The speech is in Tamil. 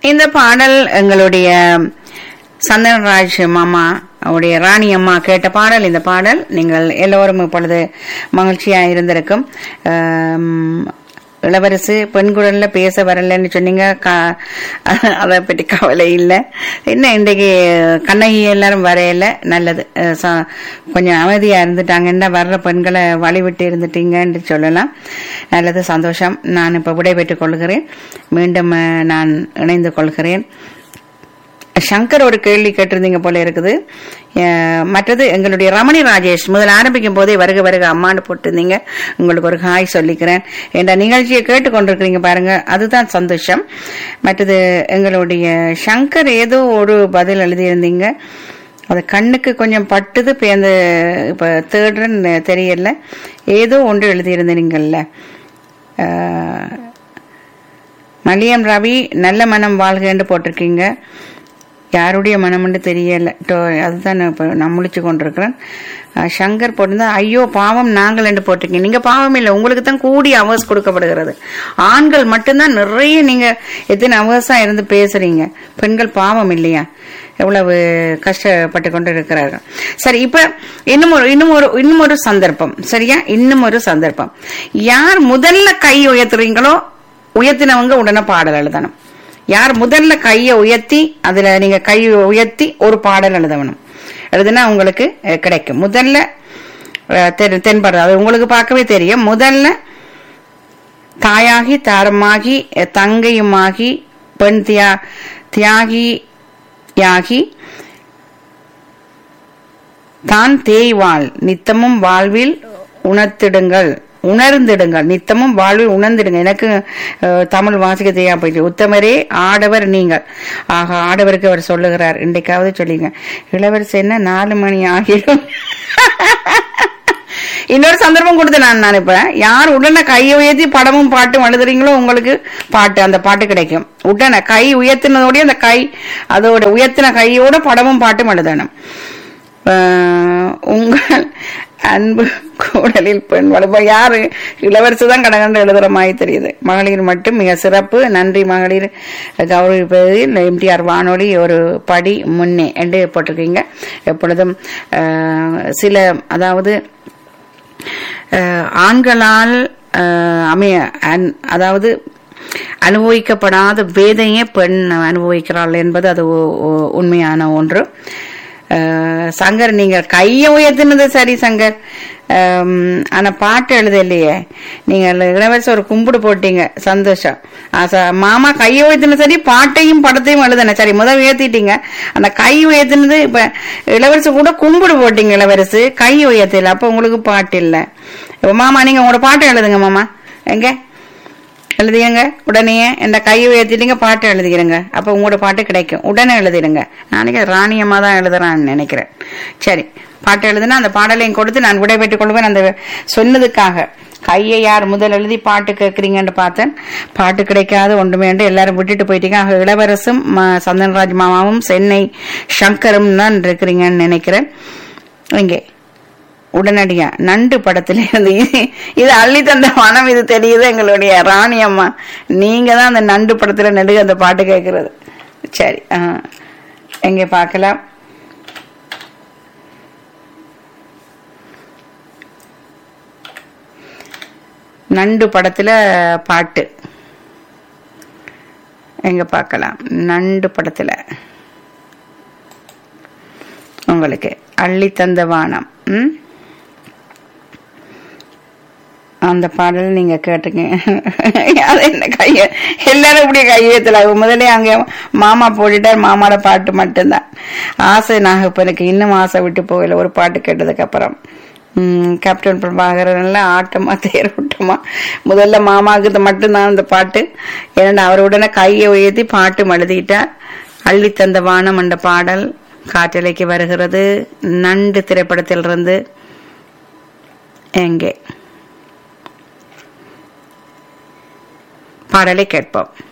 இந்த பாடல் எங்களுடைய சந்தனராஜ் மாமா அவருடைய ராணி அம்மா கேட்ட பாடல் இந்த பாடல் நீங்கள் எல்லோரும் இப்பொழுது மகிழ்ச்சியா இருந்திருக்கும் ஆம், இளவரசு பெண் குரல்ல பேச வரலன்னு சொன்னீங்க கா- அதை பற்றி கவலை இல்லை என்ன இன்றைக்கு கண்ணகி எல்லாரும் வரையில நல்லது அஹ் ச- கொஞ்சம் அமைதியா இருந்துட்டாங்கன்னா வர்ற பெண்களை வழிவிட்டு இருந்துட்டீங்கன்னு சொல்லலாம் நல்லது சந்தோஷம் நான் இப்ப விடைபெற்றுக் கொள்கிறேன் மீண்டும் அஹ், நான் இணைந்து கொள்கிறேன் சங்கர் ஒரு கேள்வி கேட்டிருந்தீங்க போல இருக்குது அஹ் மற்றது எங்களுடைய ரமணி ராஜேஷ் முதல் ஆரம்பிக்கும் போதே வருக வருக அம்மான்னு போட்டிருந்தீங்க உங்களுக்கு ஒரு ஹாய் சொல்லிக்கிறேன் என்ற நிகழ்ச்சியை கேட்டுக்கொண்டிருக்கிறீங்க பாருங்க அதுதான் சந்தோஷம் மற்றது எங்களுடைய சங்கர் ஏதோ ஒரு பதில் எழுதியிருந்தீங்க அது கண்ணுக்கு கொஞ்சம் பட்டுது இப்போ அந்த இப்போ தேடுறன்னு தெரியல ஏதோ ஒன்று எழுதியிருந்தீங்கல்ல அஹ் மலியம் ரவி நல்ல மனம் வாழ்கன்னு போட்டிருக்கீங்க யாருடைய மனம்னு தெரியல டோ- அதுதான் நான் இப்போ நான் முழிச்சு கொண்டிருக்கிறேன் அஹ் சங்கர் போட்டிருந்தா ஐயோ பாவம் நாங்கள் என்று போட்டிருக்கீங்க நீங்க பாவம் இல்லை உங்களுக்கு தான் கூடிய அவர்ஸ் கொடுக்கப்படுகிறது ஆண்கள் மட்டும்தான் நிறைய நீங்க எத்தனை அவர்ஸா இருந்து பேசுறீங்க பெண்கள் பாவம் இல்லையா எவ்வளவு கஷ்டப்பட்டு கொண்டு இருக்கிறார்கள் சரி இப்ப இன்னும் ஒரு இன்னும் ஒரு இன்னும் ஒரு சந்தர்ப்பம் சரியா இன்னும் ஒரு சந்தர்ப்பம் யார் முதல்ல கை உயர்த்துறீங்களோ உயர்த்தினவங்க உடனே பாடல் எழுதணும் யார் முதல்ல கையை உயர்த்தி அதுல நீங்க கை உயர்த்தி ஒரு பாடல் எழுதணும் எழுதுனா உங்களுக்கு அஹ், கிடைக்கும் முதல்ல அஹ், தெரி- தென்படுறது அது உங்களுக்கு பார்க்கவே தெரியும் முதல்ல தாயாகி தாரமாகி அஹ், தங்கையுமாகி பெண் தியா தியாகி யாகி தான் தேய்வாள் நித்தமும் வாழ்வில் உணர்த்திடுங்கள் உணர்ந்திடுங்கள் நித்தமும் வாழ்வில் உணர்ந்திடுங்க எனக்கு அஹ், தமிழ் வாசிக்க தெரியாம போயிட்டு உத்தமரே ஆடவர் நீங்கள் ஆக ஆடவருக்கு அவர் சொல்லுகிறார் இன்றைக்காவது சொல்லிங்க இளவரசி என்ன நாலு மணி ஆகிடும் இன்னொரு சந்தர்ப்பம் கொடுத்து நான் நான் இப்ப யார் உடனே கையை உயர்த்தி படமும் பாட்டும் எழுதுறீங்களோ உங்களுக்கு பாட்டு அந்த பாட்டு கிடைக்கும் உடனே கை உயர்த்தினதோடய அந்த கை அதோட உயர்த்தின கையோட படமும் பாட்டும் எழுதணும் ஆஹ் உங்கள் அன்பு கூடலில் பெண் வளர்ப்ப யாரு இளவரசி தான் கடகண்டு எழுதுற மாதிரி தெரியுது மகளிர் மட்டும் மிக சிறப்பு நன்றி மகளிர் கௌரவிப்பதில் எம்டிஆர் வானொலி ஒரு படி முன்னே என்று போட்டிருக்கீங்க எப்பொழுதும் ஆஹ் சில அதாவது அஹ் ஆண்களால் அஹ் அமைய அன்- அதாவது அனுபவிக்கப்படாத வேதையே பெண் அனுபவிக்கிறாள் என்பது அது ஒ- ஒ- உண்மையான ஒன்று அஹ் சங்கர் நீங்க கையை உயர்த்தினது சரி சங்கர் அம், ஆனா பாட்டு எழுத இல்லையே நீங்க இளவரசி ஒரு கும்பிடு போட்டீங்க சந்தோஷம் ஆ, ச- மாமா கையை உயர்த்தினது சரி பாட்டையும் படத்தையும் எழுதின சரி முதல் உயர்த்திட்டீங்க அந்த கை உயர்த்தினது இப்ப இளவரசி கூட கும்பிடு போட்டீங்க இளவரசு கை உயர்த்தல அப்ப உங்களுக்கு பாட்டு இல்ல இப்ப மாமா நீங்க உங்களோட பாட்டு எழுதுங்க மாமா எங்க எழுதிடுங்க உடனே இந்த கை உயர்த்திட்டீங்க பாட்டு எழுதிடுங்க அப்ப உங்களோட பாட்டு கிடைக்கும் உடனே எழுதிடுங்க நாளைக்கு ராணியம்மா தான் எழுதுறான்னு நினைக்கிறேன் சரி பாட்டு எழுதுனா அந்த பாடலையும் கொடுத்து நான் விடைபெற்றுக் கொள்வேன் அந்த சொன்னதுக்காக கையை யார் முதல் எழுதி பாட்டு கேட்குறீங்கன்னு பார்த்தேன் பாட்டு கிடைக்காது ஒன்றுமே என்று எல்லாரும் விட்டுட்டு போயிட்டீங்க ஆக இளவரசும் ம- சந்தன்ராஜ் மாமாவும் சென்னை சங்கரும் தான் இருக்கிறீங்கன்னு நினைக்கிறேன் இங்கே உடனடியா நண்டு படத்துல இருந்து இது- இது அள்ளி தந்த மனம் இது தெரியுது எங்களுடைய ராணி அம்மா நீங்க தான் அந்த நண்டு படத்துல நடுக அந்த பாட்டு கேட்கறது சரி ஆ. எங்க பார்க்கலாம் நண்டு படத்துல பாட்டு எங்க பார்க்கலாம் நண்டு படத்துல உங்களுக்கு அள்ளி தந்த வானம் ம் அந்த பாடல் நீங்க கேட்டுங்க அது என்ன கைய எல்லாரும் இப்படி கையெழுத்துல முதல்ல அங்க மாமா போட்டுட்டார் மாமாட பாட்டு மட்டும்தான் ஆசை நாகப்பனுக்கு இன்னும் ஆசை விட்டு போகல ஒரு பாட்டு கேட்டதுக்கு அப்புறம் உம் கேப்டன் பிரபாகரன் எல்லாம் ஆட்டமா தேரோட்டமா முதல்ல மாமாவுக்கு மட்டும்தான் அந்த பாட்டு ஏன்னா அவர் உடனே கையை உயர்த்தி பாட்டு எழுதிட்டார் அள்ளி தந்த வானம் என்ற பாடல் காற்றலைக்கு வருகிறது நண்டு திரைப்படத்திலிருந்து எங்கே பாடலை கேட்போம்